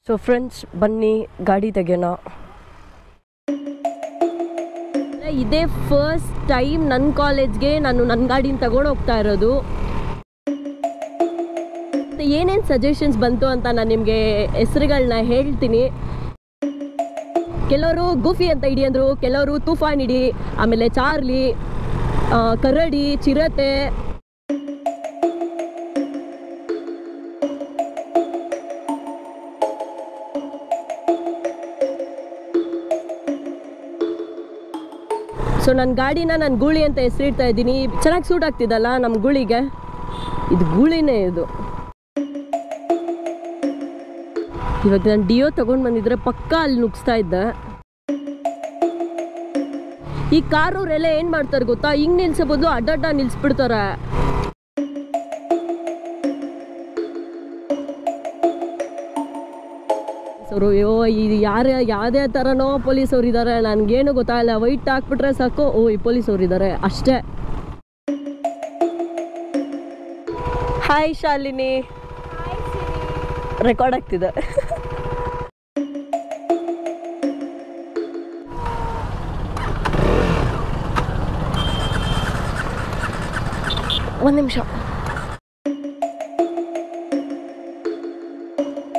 so friends ಬನ್ನಿ ಗಾಡಿ ತೆಗೆಯೋಣ ಇದೇ ಫಸ್ಟ್ ಟೈಮ್ ನನ್ನ ಕಾಲೇಜ್ಗೆ ನಾನು ನನ್ನ ಗಾಡಿನ ತಗೊಂಡು ಹೋಗ್ತಾ ಇರೋದು ಏನೇನು ಸಜೆಷನ್ಸ್ ಬಂತು ಅಂತ ನಾನು ನಿಮಗೆ ಹೆಸರುಗಳನ್ನ ಹೇಳ್ತೀನಿ ಕೆಲವರು ಗುಫಿ ಅಂತ ಇಡಿ ಅಂದರು ಕೆಲವರು ತೂಫಾನ್ ಇಡಿ ಆಮೇಲೆ ಚಾರ್ಲಿ ಆ, ಕರಡಿ ಚಿರತೆ ಸೊ ನನ್ನ ಗಾಡಿನ ನಾನು ಗೂಳಿ ಅಂತ ಹೆಸರಿಡ್ತಾ ಇದ್ದೀನಿ ಚೆನ್ನಾಗಿ ಸೂಟ್ ಆಗ್ತಿದಲ್ಲ ನಮ್ಮ ಗೂಳಿಗೆ ಇದು ಗೂಳಿನೇ ಇದು ಇವಾಗ ನಾನು ಡಿಯೋ ತಗೊಂಡು ಬಂದಿದ್ರೆ ಪಕ್ಕ ಅಲ್ಲಿ ನುಗ್ಸ್ತಾ ಇದ್ದೆ ಈ ಕಾರವ್ರೆಲ್ಲ ಏನು ಮಾಡ್ತಾರೆ ಗೊತ್ತಾ ಹಿಂಗ್ ನಿಲ್ಸೋ ಬದಲು ಅಡ್ಡಡ್ಡ ನಿಲ್ಸ್ಬಿಡ್ತಾರೆ ಅವರು ಅಯ್ಯೋ ಇದು ಯಾರ ಯಾವುದೇ ಥರನೋ ಪೊಲೀಸವ್ರು ಇದ್ದಾರೆ ನನಗೇನು ಗೊತ್ತಾಗಲ್ಲ ವೈಟ್ ಹಾಕ್ಬಿಟ್ರೆ ಸಾಕು ಓ ಈ ಪೊಲೀಸವ್ರು ಇದ್ದಾರೆ ಅಷ್ಟೇ ಹಾಯ್ ಶಾಲಿನಿ ರೆಕಾರ್ಡ್ ಆಗ್ತಿದೆ ಒಂದು ನಿಮಿಷ